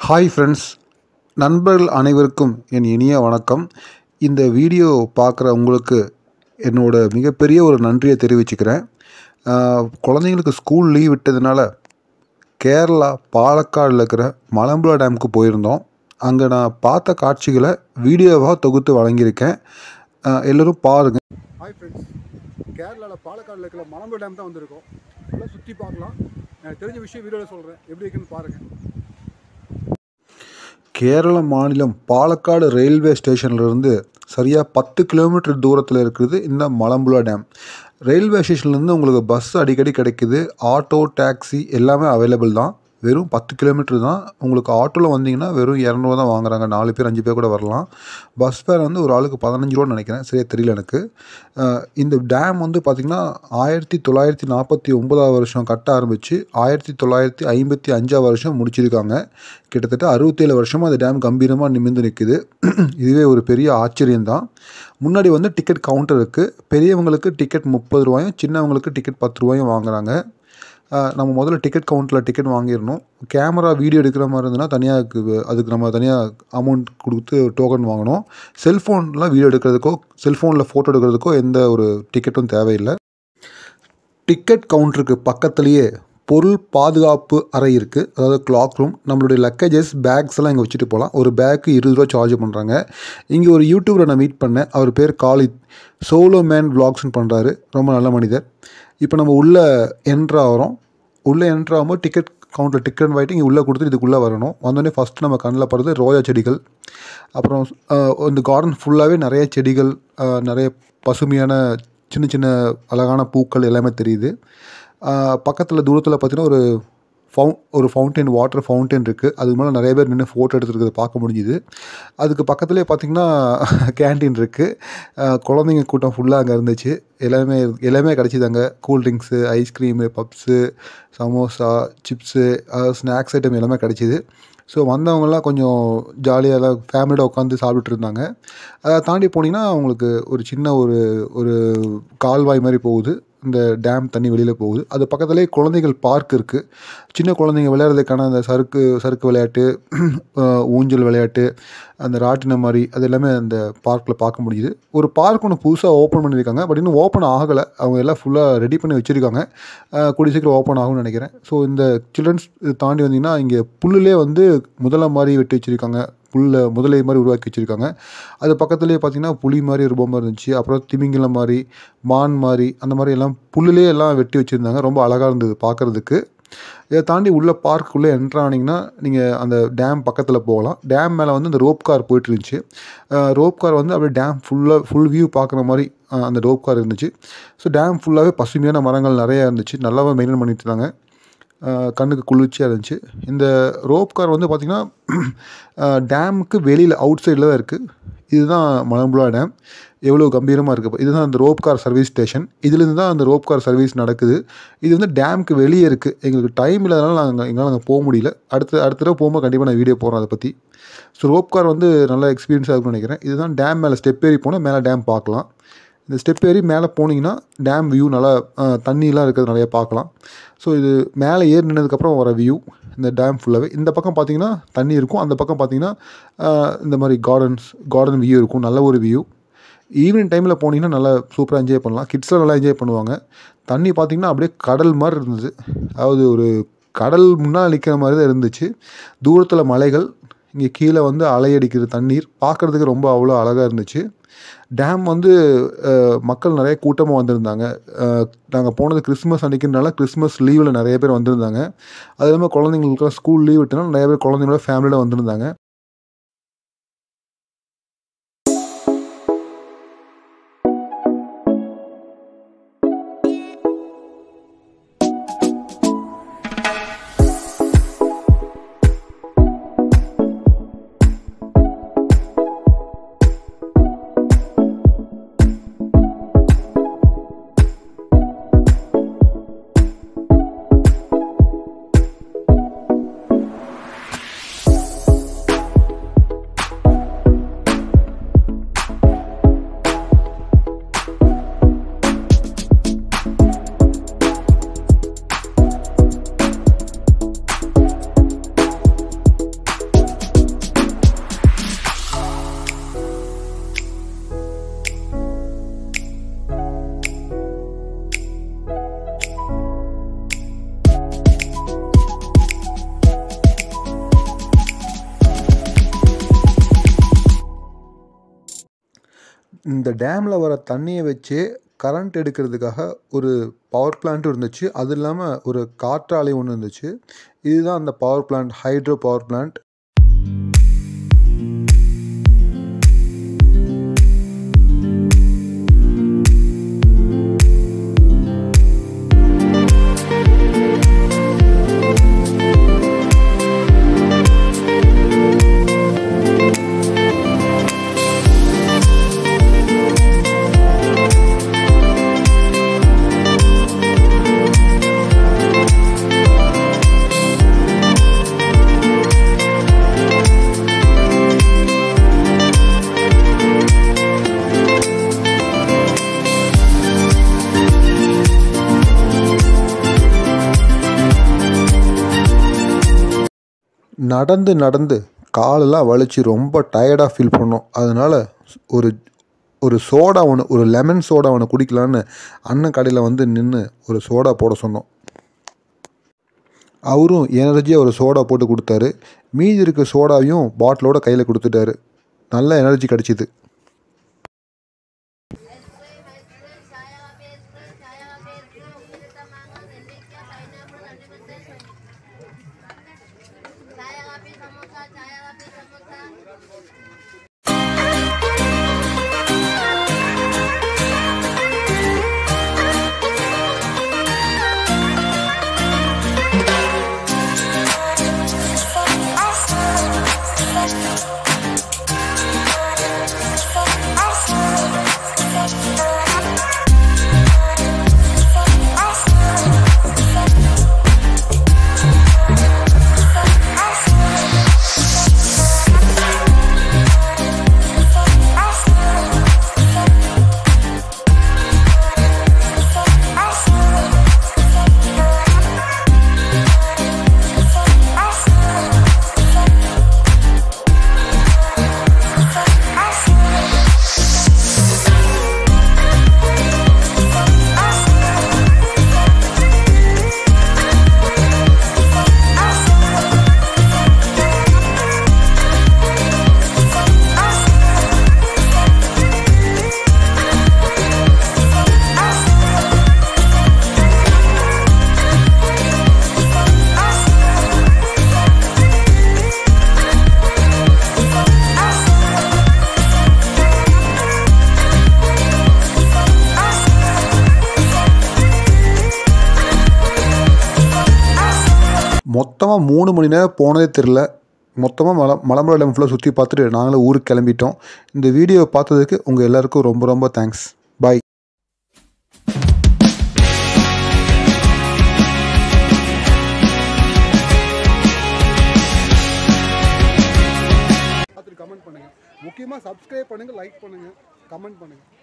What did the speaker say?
Hi friends நண்பர்கள் அனைவருக்கும் என் இனிய வணக்கம் இந்த வீடியோ பார்க்குற உங்களுக்கு என்னோட மிகப்பெரிய ஒரு நன்றியை தெரிவிச்சுக்கிறேன் ஆஹ், குழந்தைங்களுக்கு ஸ்கூல் லீவ் விட்டதுனால கேரளா பாலக்காடில் இருக்கிற மலம்புழா டேமுக்கு போயிருந்தோம் அங்கே நான் பார்த்த காட்சிகளை வீடியோவாக தொகுத்து வழங்கியிருக்கேன் ஆஹ், எல்லோரும் பாருங்கள் ஹாய் ஃப்ரெண்ட்ஸ் கேரளாவில் பாலக்காடில் இருக்கிற மலம்பு டேம் தான் வந்திருக்கோம் நல்லா சுற்றி பார்க்கலாம் எனக்கு தெரிஞ்ச விஷயம் வீடியோவில் சொல்கிறேன் எப்படி இருக்குன்னு பாருங்கள் கேரள மாநிலம் பாலக்காடு ரயில்வே ஸ்டேஷன்லேருந்து சரியாக பத்து கிலோமீட்டர் தூரத்தில் இருக்குது இந்த மலம்புழா டேம் ரயில்வே ஸ்டேஷன்லேருந்து உங்களுக்கு பஸ் அடிக்கடி கிடைக்குது ஆட்டோ டாக்ஸி எல்லாமே அவைலபிள் தான் வெறும் பத்து கிலோமீட்டர் தான் உங்களுக்கு ஆட்டோவில் வந்தீங்கன்னா வெறும் இரநூறுவா தான் வாங்குறாங்க நாலு பேர் அஞ்சு பேர் கூட வரலாம் பஸ் ஃபேர் வந்து ஒரு ஆளுக்கு பதினஞ்சு ரூபான்னு நினைக்கிறேன் சரியா தெரியல எனக்கு அஹ் இந்த டேம் வந்து பார்த்திங்கன்னா ஆயிரத்தி தொள்ளாயிரத்தி நாற்பத்தி ஒன்பதாவது வருஷம் கட்ட ஆரம்பித்து ஆயிரத்தி தொள்ளாயிரத்தி ஐம்பத்தி அஞ்சாவது வருஷம் முடிச்சிருக்காங்க கிட்டத்தட்ட அறுபத்தேழு வருஷமாக அந்த டேம் கம்பீரமாக நிமிர்ந்து நிற்குது இதுவே ஒரு பெரிய ஆச்சரியம்தான் முன்னாடி வந்து டிக்கெட் கவுண்டர் இருக்குது பெரியவங்களுக்கு டிக்கெட் முப்பது ரூபாயும் சின்னவங்களுக்கு டிக்கெட் பத்து ரூபாயும் வாங்குறாங்க ஆஹ் நம்ம முதல்ல டிக்கெட் கவுண்டரில் டிக்கெட் வாங்கிடணும் கேமரா வீடியோ எடுக்கிற மாதிரி இருந்ததுன்னா தனியாக அதுக்கு அதுக்கு நம்ம தனியாக அமௌண்ட் கொடுத்து டோக்கன் வாங்கணும் செல்ஃபோன்லாம் வீடியோ எடுக்கிறதுக்கோ செல்ஃபோனில் ஃபோட்டோ எடுக்கிறதுக்கோ எந்த ஒரு டிக்கெட்டும் தேவையில்லை டிக்கெட் கவுண்டருக்கு பக்கத்துலேயே பொருள் பாதுகாப்பு அறை இருக்குது அதாவது கிளாக் ரூம் நம்மளுடைய லக்கேஜஸ் பேக்ஸ் எல்லாம் இங்கே வச்சுட்டு போகலாம் ஒரு பேக்கு இருபது ரூபா சார்ஜ் பண்ணுறாங்க இங்கே ஒரு யூடியூபரை நான் மீட் பண்ணேன் அவர் பேர் காலித் சோலோ மேன் vlogsன்னு பண்ணுறாரு ரொம்ப நல்ல மனிதர் இப்போ நம்ம உள்ளே என்ட்ரு ஆகிறோம் உள்ளே என்ட்ரு ஆகும்போது டிக்கெட் கவுண்டர் டிக்கெட் வாங்கிட்டு இங்கே உள்ளே கொடுத்துட்டு இதுக்குள்ளே வரணும் வந்தோடனே ஃபஸ்ட்டு நம்ம கண்ணில் படுறது ரோஜா செடிகள் அப்புறம் ஆஹ், இந்த கார்டன் ஃபுல்லாகவே நிறைய செடிகள் ஆஹ், நிறைய பசுமையான சின்ன சின்ன அழகான பூக்கள் எல்லாமே தெரியுது பக்கத்தில் தூரத்தில் பார்த்தீங்கன்னா ஒரு ஃபவு ஒரு ஃபவுண்டைன் வாட்டர் ஃபவுண்டைன் இருக்குது அதுக்கு மேலே நிறைய பேர் நின்று ஃபோட்டோ எடுத்துருக்கிறத பார்க்க முடிஞ்சுது அதுக்கு பக்கத்துலேயே பார்த்தீங்கன்னா கேன்டீன் இருக்குது குழந்தைங்க கூட்டம் ஃபுல்லாக அங்கே இருந்துச்சு எல்லாமே எல்லாமே கிடச்சிது அங்கே cool drinks ice cream puffs samosa chips snacks item எல்லாமே கிடச்சிது ஸோ வந்தவங்கலாம் கொஞ்சம் ஜாலியாக எல்லாம் ஃபேமிலியோட உட்காந்து சாப்பிட்டுட்டு இருந்தாங்க அதை தாண்டி போனீங்கன்னா உங்களுக்கு ஒரு சின்ன ஒரு ஒரு கால்வாய் மாதிரி போகுது இந்த டேம் தண்ணி வெளியில் போகுது அது பக்கத்துலேயே குழந்தைகள் பார்க் இருக்குது சின்ன குழந்தைங்க விளையாடுறதுக்கான அந்த சறுக்கு சறுக்கு விளையாட்டு அஹ் ஊஞ்சல் விளையாட்டு அந்த ராட்டினம் மாதிரி அது எல்லாமே அந்த பார்க்கில் பார்க்க முடியுது ஒரு பார்க் ஒன்று புதுசாக ஓப்பன் பண்ணியிருக்காங்க பட் இன்னும் ஓப்பன் ஆகலை அவங்க எல்லாம் ஃபுல்லாக ரெடி பண்ணி வச்சுருக்காங்க கூடிய சீக்கிரம் ஓப்பன் ஆகும்னு நினைக்கிறேன் ஸோ இந்த சில்ட்ரன்ஸ் தாண்டி வந்தீங்கன்னா இங்கே புல்லுலே வந்து முதலை மாதிரி வெட்டி வச்சுருக்காங்க புல்லை முதலை மாதிரி உருவாக்கி வச்சுருக்காங்க அது பக்கத்துலேயே பார்த்தீங்கன்னா புலி மாதிரி ஒரு பொம்மை இருந்துச்சு அப்புறம் திமிங்கலம் மாதிரி மான் மாதிரி அந்த மாதிரி எல்லாம் புல்லுலே எல்லாம் வெட்டி வச்சுருந்தாங்க ரொம்ப அழகாக இருந்தது பார்க்குறதுக்கு இதை தாண்டி உள்ள பார்க்குள்ளே என்ட்ரு ஆனீங்கன்னா நீங்கள் அந்த டேம் பக்கத்தில் போகலாம் டேம் மேலே வந்து இந்த ரோப் கார் போயிட்டு இருந்துச்சு ரோப் கார் வந்து அப்படியே டேம் ஃபுல்லாக ஃபுல் வியூ பார்க்குற மாதிரி அஹ், அந்த ரோப் கார் இருந்துச்சு ஸோ டேம் ஃபுல்லாகவே பசுமையான மரங்கள் நிறைய இருந்துச்சு நல்லாவே மெயின்டைன் பண்ணிட்டு இருந்தாங்க அஹ், கண்ணுக்கு குளிர்ச்சியாக இருந்துச்சு இந்த ரோப் கார் வந்து பார்த்திங்கன்னா டேமுக்கு வெளியில் அவுட் சைடில் தான் இருக்குது இதுதான் மலம்புழா டேம் எவ்வளோ கம்பீரமாக இருக்குது இதுதான் அந்த ரோப் கார் சர்வீஸ் ஸ்டேஷன் இதுலேருந்து தான் அந்த ரோப் கார் சர்வீஸ் நடக்குது இது வந்து டேமுக்கு வெளியே இருக்குது எங்களுக்கு டைம் இல்லாதனால நாங்கள் எங்களால் அங்கே போக முடியல அடுத்த அடுத்த தடவை போகும்போது கண்டிப்பாக நான் வீடியோ போடுறேன் அதை பற்றி ஸோ ரோப் கார் வந்து நல்ல எக்ஸ்பீரியன்ஸாக இருக்கும்னு நினைக்கிறேன் இதுதான் டேம் மேலே ஸ்டெப் ஏறி போனால் மேலே டேம் பார்க்கலாம் இந்த ஸ்டெப் ஏறி மேலே போனீங்கன்னா டேம் வியூ நல்லா அஹ், தண்ணிலாம் இருக்கிறது நிறைய பார்க்கலாம் ஸோ இது மேலே ஏறி நின்னதுக்கப்புறம் வர வியூ இந்த டேம் ஃபுல்லாகவே இந்த பக்கம் பார்த்தீங்கன்னா தண்ணி இருக்கும் அந்த பக்கம் பார்த்தீங்கன்னா அஹ், இந்த மாதிரி கார்டன்ஸ் கார்டன் வியூ இருக்கும் நல்ல ஒரு வியூ ஈவினிங் டைமில் போனீங்கன்னா நல்லா சூப்பராக என்ஜாய் பண்ணலாம் கிட்ஸ்லாம் நல்லா என்ஜாய் பண்ணுவாங்க தண்ணி பார்த்தீங்கன்னா அப்படியே கடல் மாதிரி இருந்தது அதாவது ஒரு கடல் முன்னால் நிற்கிற மாதிரி தான் இருந்துச்சு தூரத்தில் மலைகள் இங்கே கீழே வந்து அலையடிக்கிற தண்ணீர் பார்க்குறதுக்கு ரொம்ப அவ்வளோ அழகாக இருந்துச்சு டேம் வந்து அஹ், மக்கள் நிறைய கூட்டமாக வந்திருந்தாங்க நாங்கள் போனது கிறிஸ்மஸ் அன்றைக்கினால கிறிஸ்மஸ் லீவில் நிறைய பேர் வந்திருந்தாங்க அது இல்லாமல் குழந்தைங்களுக்குலாம் ஸ்கூல் லீவ் விட்டனால நிறைய பேர் குழந்தைங்களோட ஃபேமிலியோட வந்திருந்தாங்க இந்த டேமில் வர தண்ணியை வச்சு கரண்ட் எடுக்கிறதுக்காக ஒரு பவர் பிளான்ட்டும் இருந்துச்சு அது இல்லாமல் ஒரு காற்றாலை ஒன்று இருந்துச்சு இதுதான் அந்த power plant hydro power plant நடந்து நடந்து காலெல்லாம் வலிச்சு ரொம்ப டயர்டாக ஃபீல் பண்ணோம் அதனால் ஒரு ஒரு சோடா ஒன்று ஒரு லெமன் சோடா ஒன்று குடிக்கலான்னு அண்ணன் கடையில் வந்து நின்று ஒரு சோடா போட சொன்னோம் அவரும் எனர்ஜியாக ஒரு சோடா போட்டு கொடுத்தாரு மீதி இருக்க சோடாவையும் பாட்டிலோட கையில் கொடுத்துட்டாரு நல்ல எனர்ஜி கிடச்சிது Saya kopi samosa, saya kopi samosa. மொத்தமாக மூணு மணி நேரம் போனதே தெரில மொத்தமாக மல மலம்புழா டேம் ஃபுல்லாக சுற்றி பார்த்துட்டு நாங்களும் ஊருக்கு கிளம்பிட்டோம் இந்த வீடியோவை பார்த்ததுக்கு உங்கள் எல்லாருக்கும் ரொம்ப ரொம்ப தேங்க்ஸ் பாய் பார்த்துட்டு கமெண்ட் பண்ணுங்கள் முக்கியமாக சப்ஸ்கிரைப் பண்ணுங்கள் லைக் பண்ணுங்கள் கமெண்ட் பண்ணுங்கள்